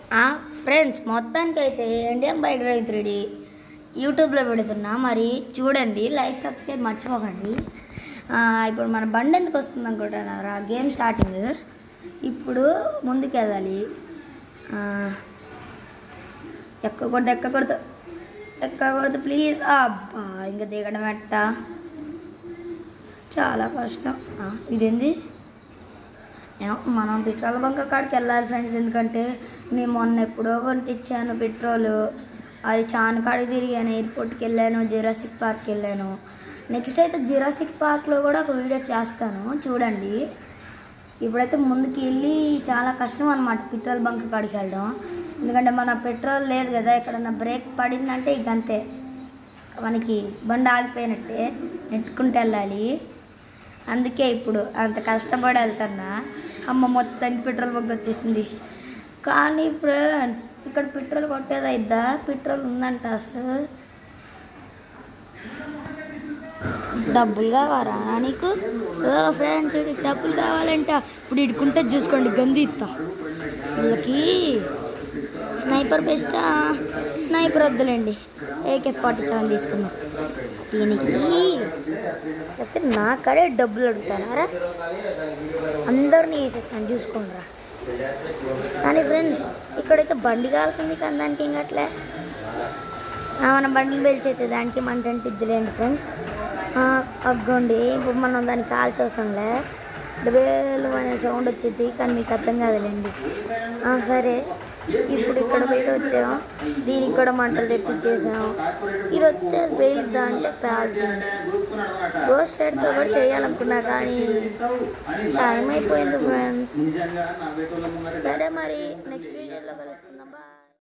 friends మొత్తానికి అయితే Indian bike drive three యూట్యూబ్లో పెడుతున్నా మరి చూడండి లైక్ సబ్స్క్రైబ్ మర్చిపోకండి ఆ, ఇప్పుడు మన బండి ఎందుకు వస్తుంది అనుకుంటున్నారా గేమ్ స్టార్టింగ్ ఇప్పుడు ముందుకు వెళ్ళాలి ఆ, ఎక్కకూడదు ఎక్కకూడదు ఎక్కకూడదు ప్లీజ్ అబ్బా ఇంకా దిగడం ఎట్ట చాలా కష్టం ఆ, ఇదేంది ఏమో, మనం పెట్రోల్ బంక్ కాడికి వెళ్ళాలి ఫ్రెండ్స్ ఎందుకంటే నేను మొన్న ఎప్పుడో కొనిపించాను పెట్రోల్ అది చాన్ కాడికి తిరిగాను ఎయిర్పోర్ట్కి వెళ్ళాను జిరాసిక్ పార్క్కి వెళ్ళాను నెక్స్ట్ అయితే జిరాసిక్ పార్క్లో కూడా ఒక వీడియో చేస్తాను చూడండి ఇప్పుడైతే ముందుకు వెళ్ళి చాలా కష్టం అనమాట పెట్రోల్ బంక్ కాడికి వెళ్ళడం ఎందుకంటే మన పెట్రోల్ లేదు కదా ఎక్కడన్నా బ్రేక్ పడిందంటే ఇక అంతే మనకి బండి ఆగిపోయినట్టే నెట్టుకుంటూ వెళ్ళాలి అందుకే ఇప్పుడు అంత కష్టపడి వెళ్తున్నా అమ్మ మొత్తానికి పెట్రోల్ బంక్ వచ్చేసింది కానీ ఫ్రెండ్స్ ఇక్కడ పెట్రోల్ కొట్టేది అయిద్దా పెట్రోల్ ఉందంట అసలు డబ్బులు కావాలా నీకు ఓ ఫ్రెండ్స్ వీడికి డబ్బులు కావాలంట ఇప్పుడు ఇడుకుంటే చూసుకోండి గంది ఇస్తా వీళ్ళకి స్నైపర్ బెస్టా స్నైపర్ వద్దులేండి ఏకే ఫార్టీ సెవెన్ తీసుకుందాం దీనికి అయితే నా కడే డబ్బులు అడుగుతానారా అందరినీ వేసేస్తాను చూసుకోండిరా కానీ ఫ్రెండ్స్ ఇక్కడైతే బండి కాలుతుంది కానీ దానికి ఏం కట్లే మన బండిని పేల్చైతే దానికి మంట అంటిద్దిలేండి ఫ్రెండ్స్ అగ్గోండి ఇప్పుడు మనం దాన్ని కాల్చవసరంలే డబేలు అనే సౌండ్ వచ్చింది కానీ మీకు అర్థం కాదులేండి ఆ, సరే ఇప్పుడు ఇక్కడ బయట వచ్చాం దీనికి కూడా మంటలు తెప్పించేసాం ఇది వచ్చే పేలుద్దా అంటే ప్యాల్ ఫ్రెండ్స్ రోస్ట్ తో కూడా చేయాలనుకున్నా కానీ టైం అయిపోయింది ఫ్రెండ్స్ సరే మరి నెక్స్ట్ వీడియోలో కలుసుకుందాం బాయ్